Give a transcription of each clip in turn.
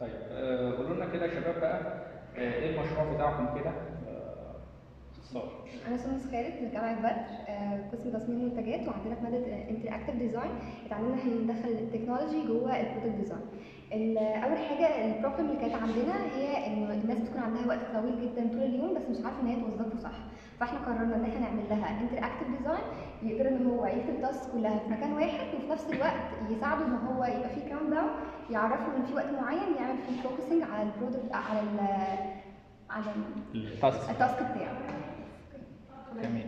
طيب آه، قولوا لنا كده يا شباب بقى آه، ايه المشروع بتاعكم كده آه، باختصار انا سمس خالد من جامعه بدر آه، قسم تصميم منتجات وعندنا في ماده انتراكتيف ديزاين اتعلمنا احنا ندخل التكنولوجي جوه البرودكت ديزاين ال- اول حاجه البروبلم اللي كانت عندنا هي ان الناس بتكون عندها وقت طويل جدا طول اليوم بس مش عارفه ان هي توظفه صح فاحنا قررنا ان احنا نعمل لها انتراكتيف ديزاين يقدر ان هو يكتب التاسك كلها في مكان واحد وفي نفس الوقت يساعده ان هو يبقى فيه كاونت داون يعرفه ان في وقت معين يعمل فيه فوكسنج على البرودكت على ال على ال- التاسك التاسك بتاعه جميل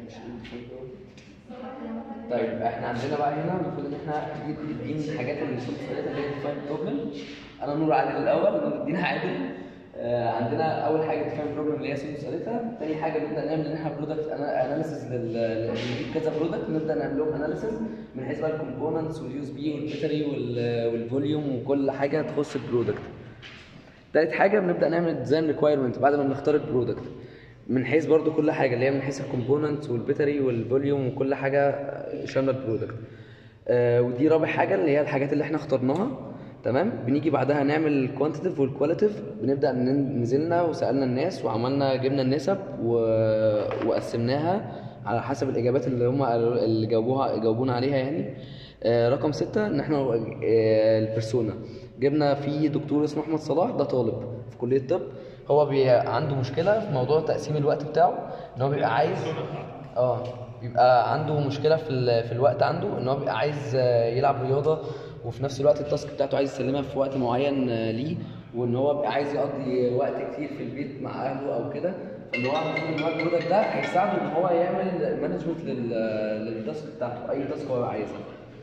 طيب احنا عندنا بقى هنا المفروض ان احنا دي, دي من الحاجات اللي الصوت الثلاثه اللي هي ديفاين بروبلم انا نور عادل الاول نور الدين عادل آه عندنا اول حاجه ديفاين بروبلم اللي هي سوق ثلاثه تاني حاجه نبدا نعمل ان احنا برودكت اناليسيز نجيب كذا برودكت نبدا نعمل لهم اناليسيز من حيث بقى الكومبوننتس واليو اس بي والباتري والفوليوم وكل حاجه تخص البرودكت تالت حاجه بنبدا نعمل ديزاين ريكوايرمنت بعد ما بنختار البرودكت من حيث برضو كل حاجه اللي هي من حيث الكومبوننتس والباتري والفوليوم وكل حاجه شامله البرودكت آه ودي رابع حاجه اللي هي الحاجات اللي احنا اخترناها تمام بنيجي بعدها نعمل الكوانتيتيف والكواليتيف بنبدا ن- نزلنا وسالنا الناس وعملنا جبنا النسب و... وقسمناها على حسب الاجابات اللي هم قالوا- اللي جاوبوها جاوبونا عليها يعني آه رقم ستة ان احنا آه البرسونا جبنا في دكتور اسمه احمد صلاح ده طالب في كليه الطب هو بي عنده مشكله في موضوع تقسيم الوقت بتاعه ان هو بيبقى عايز اه بيبقى عنده مشكله في ال... في الوقت عنده ان هو بيبقى عايز آه، يلعب رياضه وفي نفس الوقت التاسك بتاعته عايز يسلمها في وقت معين آه، ليه وان هو بيبقى عايز يقضي وقت كتير في البيت مع اهله او كده فاللي هو المفروض ان هو البرودكت ده هيساعده ان هو يعمل مانجمنت لل... للتاسك بتاعته اي تاسك هو عايزها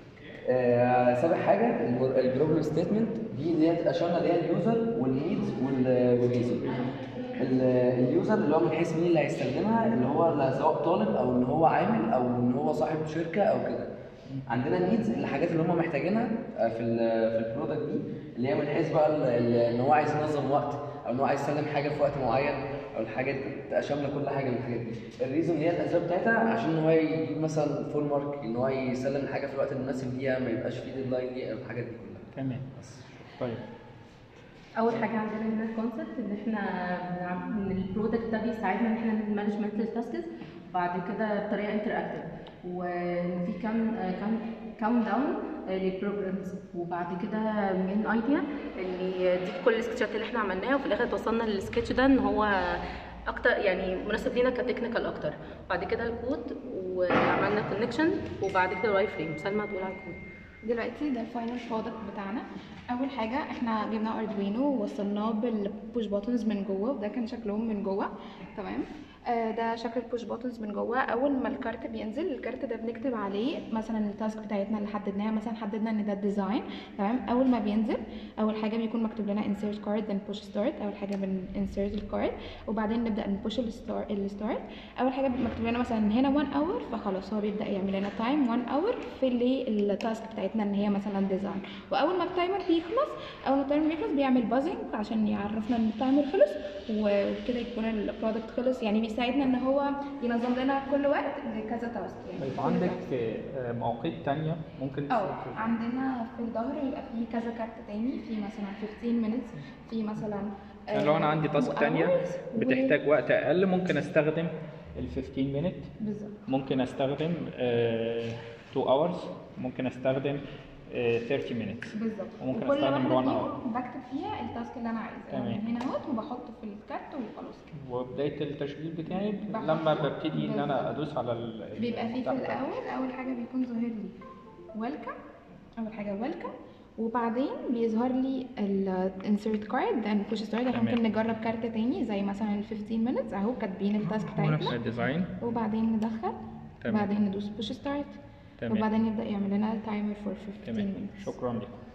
آه، سابع حاجه البروبلم ستيتمنت دي اللي هي تبقى شامله اللي هي اليوزر والنيدز والريزون اليوزر اللي هو من حيث مين اللي هيستخدمها اللي هو لا سواء طالب او ان هو عامل او ان هو صاحب شركه او كده عندنا النيدز الحاجات اللي هم محتاجينها آه، في ال في البرودكت دي اللي هي من حيث بقى ال- ال- ان هو عايز ينظم وقت او ان هو عايز يسلم حاجه في وقت معين او الحاجات دي تبقى شامله كل حاجه من الحاجات دي الريزون اللي هي الاسباب بتاعتها عشان ان هو يجيب مثلا فول مارك ان هو يسلم الحاجه في الوقت المناسب ليها ما يبقاش فيه ديدلاين ليها الحاجات دي كلها تمام طيب اول حاجه عندنا هنا الكونسبت ان احنا بنعم- ان البرودكت ده بيساعدنا ان احنا نعمل مانجمنت للتاسكس وبعد كده بطريقه انتراكتيف وفي كام كام كاونت داون للبروجرامز وبعد كده من ايديا ان دي كل السكتشات اللي احنا عملناها وفي الاخر توصلنا للسكتش ده ان هو اكتر يعني مناسب لينا كتكنيكال اكتر بعد كده الكود وعملنا كونكشن وبعد كده الواي فريم سلمى هتقول على الكود دلوقتي ده الفاينل برودكت بتاعنا اول حاجه احنا جبنا اردوينو ووصلناه بالبوش بوتنز من جوه وده كان شكلهم من جوه تمام آه ده شكل البوش بوتنز من جوه اول ما الكارت بينزل الكارت ده بنكتب عليه مثلا التاسك بتاعتنا اللي حددناها مثلا حددنا ان ده الديزاين تمام اول ما بينزل اول حاجه بيكون مكتوب لنا insert card then push start اول حاجه بن insert الكارد وبعدين نبدا نبوش الستارت الستارت اول حاجه مكتوب لنا مثلا هنا 1 اور فخلاص هو بيبدا يعمل لنا تايم 1 اور في اللي التاسك بتاعتنا ان هي مثلا ديزاين واول ما التايمر بيخلص اول ما التايمر بيخلص بيعمل بازنج عشان يعرفنا ان التايمر خلص وكده يكون البرودكت خلص يعني بيساعدنا ان هو ينظم لنا كل وقت لكذا تاسك يعني طيب كل عندك task. آه، مواقيت تانية ممكن اه عندنا في الظهر يبقى فيه كذا كارت تاني في مثلا 15 minutes في مثلا يعني لو انا عندي تاسك two تانية hours و- بتحتاج وقت اقل ممكن استخدم ال 15 مينت بالظبط ممكن استخدم 2 hours ممكن استخدم آه، 30 minutes بالظبط وممكن وكل استخدم واحدة 1 فيهم hour بكتب فيها التاسك اللي انا عايزاه تمام. يعني هنا اهوت وبحطه في الكارت وخلاص كده وبداية التشغيل بتاعي بحط- لما ببتدي ان انا بالظبط. ادوس على ال بيبقى فيه في بتاع- الاول اول حاجه بيكون ظاهر لي ويلكم اول حاجه ويلكم وبعدين بيظهر لي الانسيرت كارد then push start احنا تمام. ممكن نجرب كارت تاني زي مثلا ال 15 minutes اهو كاتبين التاسك بتاعتنا الديزاين وبعدين ندخل تمام. وبعدين ندوس push start تمام وبعدين يبدا يعمل لنا تايمر for 15 تمام minutes شكرا لكم